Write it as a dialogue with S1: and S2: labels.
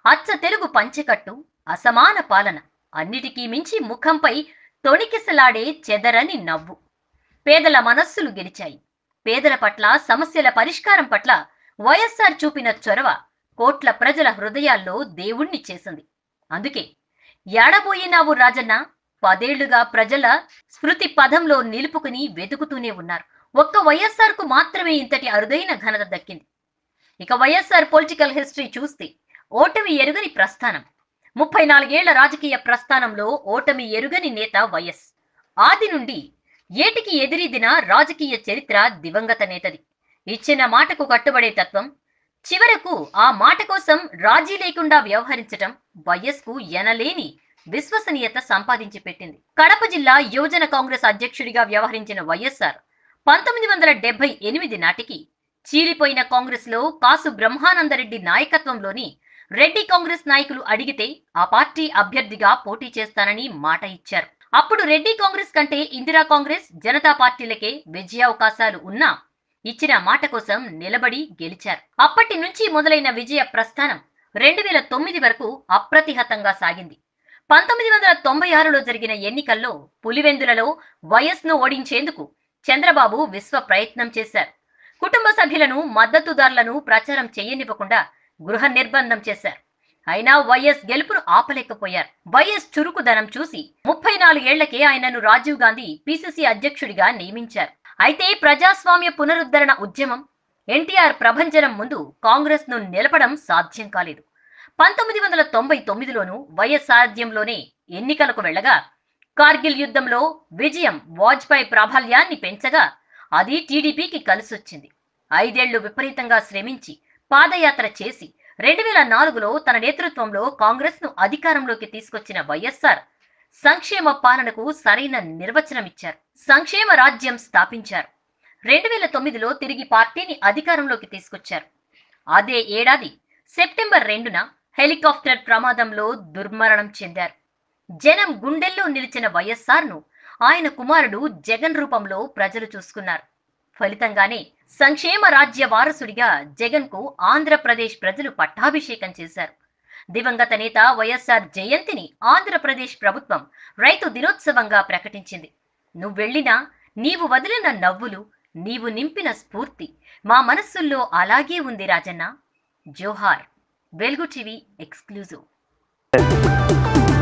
S1: అచ్చ తెలుగు పంచెకట్టు అసమాన పాలన అన్నిటికీ మించి ముఖంపై తొణికిసలాడే చెదరని నవ్వు పేదల మనస్సులు గెలిచాయి పేదల పట్ల సమస్యల పరిష్కారం పట్ల వైఎస్ఆర్ చూపిన చొరవ కోట్ల ప్రజల హృదయాల్లో దేవుణ్ణి చేసింది అందుకే ఎడబోయినావు రాజన్న పదేళ్లుగా ప్రజల స్మృతి పదంలో నిలుపుకుని వెతుకుతూనే ఉన్నారు ఒక్క వైఎస్ఆర్ కు మాత్రమే ఇంతటి అరుదైన ఘనత దక్కింది ఇక వైఎస్ఆర్ పొలిటికల్ హిస్టరీ చూస్తే ఓటమి ఎరుగని ప్రస్థానం ముప్పై నాలుగేళ్ల రాజకీయ ప్రస్థానంలో ఓటమి ఎరుగని నేత వైఎస్ ఆది నుండి ఏటికి ఎదిరిదిన రాజకీయ చరిత్ర దివంగత నేతది ఇచ్చిన మాటకు కట్టుబడే తత్వం చివరకు ఆ మాట కోసం రాజీ లేకుండా వ్యవహరించటం వైఎస్ కు ఎనలేని విశ్వసనీయత సంపాదించి పెట్టింది కడప జిల్లా యువజన కాంగ్రెస్ అధ్యక్షుడిగా వ్యవహరించిన వైఎస్ఆర్ పంతొమ్మిది వందల డెబ్బై ఎనిమిది నాటికి చీలిపోయిన కాంగ్రెస్ లో కాసు బ్రహ్మానందరెడ్డి నాయకత్వంలోని రెడ్డి కాంగ్రెస్ నాయకులు అడిగితే ఆ పార్టీ అభ్యర్థిగా పోటీ చేస్తానని మాట ఇచ్చారు అప్పుడు రెడ్డి కాంగ్రెస్ కంటే ఇందిరా కాంగ్రెస్ జనతా పార్టీలకే విజయావకాశాలు ఉన్నా ఇచ్చిన మాట కోసం నిలబడి గెలిచారు అప్పటి నుంచి మొదలైన విజయ ప్రస్థానం రెండు వేల తొమ్మిది వరకు అప్రతిహతంగా సాగింది పంతొమ్మిది వందల తొంభై ఆరులో జరిగిన ఎన్నికల్లో పులివెందులలో వైఎస్ ను ఓడించేందుకు చంద్రబాబు విశ్వ ప్రయత్నం చేశారు కుటుంబ సభ్యులను మద్దతుదారులను ప్రచారం చేయనివ్వకుండా గృహ నిర్బంధం చేశారు అయినా వైఎస్ గెలుపును ఆపలేకపోయారు వైఎస్ చురుకుదనం చూసి ముప్పై నాలుగేళ్లకే ఆయనను రాజీవ్ గాంధీ పిసిసి అధ్యక్షుడిగా నియమించారు అయితే ప్రజాస్వామ్య పునరుద్ధరణ ఉద్యమం ఎన్టీఆర్ ప్రభంజనం ముందు కాంగ్రెస్ ను నిలపడం సాధ్యం కాలేదు పంతొమ్మిది వందల తొంభై తొమ్మిదిలోనూ వైఎస్ సారథ్యంలోనే ఎన్నికలకు వెళ్ళగా కార్గిల్ యుద్ధంలో విజయం వాజ్పేయి ప్రాబల్యాన్ని పెంచగా అది టీడీపీకి కలిసొచ్చింది ఐదేళ్లు విపరీతంగా శ్రమించి పాదయాత్ర చేసి రెండు వేల నాలుగులో తన నేతృత్వంలో కాంగ్రెస్ ను అధికారంలోకి తీసుకొచ్చిన వైఎస్ఆర్ సంక్షేమ పాలనకు సరైన నిర్వచనం ఇచ్చారు సంక్షేమ రాజ్యం స్థాపించారు రెండు వేల తొమ్మిదిలో తిరిగి పార్టీని అధికారంలోకి తీసుకొచ్చారు అదే ఏడాది సెప్టెంబర్ రెండున హెలికాప్టర్ ప్రమాదంలో దుర్మరణం చెందారు జనం గుండెల్లో నిలిచిన వైఎస్ఆర్ ను ఆయన కుమారుడు జగన్ రూపంలో ప్రజలు చూసుకున్నారు ఫలితంగానే సంక్షేమ రాజ్య వారసుడిగా జగన్ కు ఆంధ్రప్రదేశ్ ప్రజలు పట్టాభిషేకం చేశారు దివంగత నేత వైఎస్ఆర్ జయంతిని ఆంధ్రప్రదేశ్ ప్రభుత్వం రైతు దినోత్సవంగా ప్రకటించింది నువ్వెళ్ళినా నీవు వదిలిన నవ్వులు నీవు నింపిన స్ఫూర్తి మా మనస్సుల్లో అలాగే ఉంది రాజన్న జోహార్ వెల్గు టీవీ ఎక్స్క్లూజివ్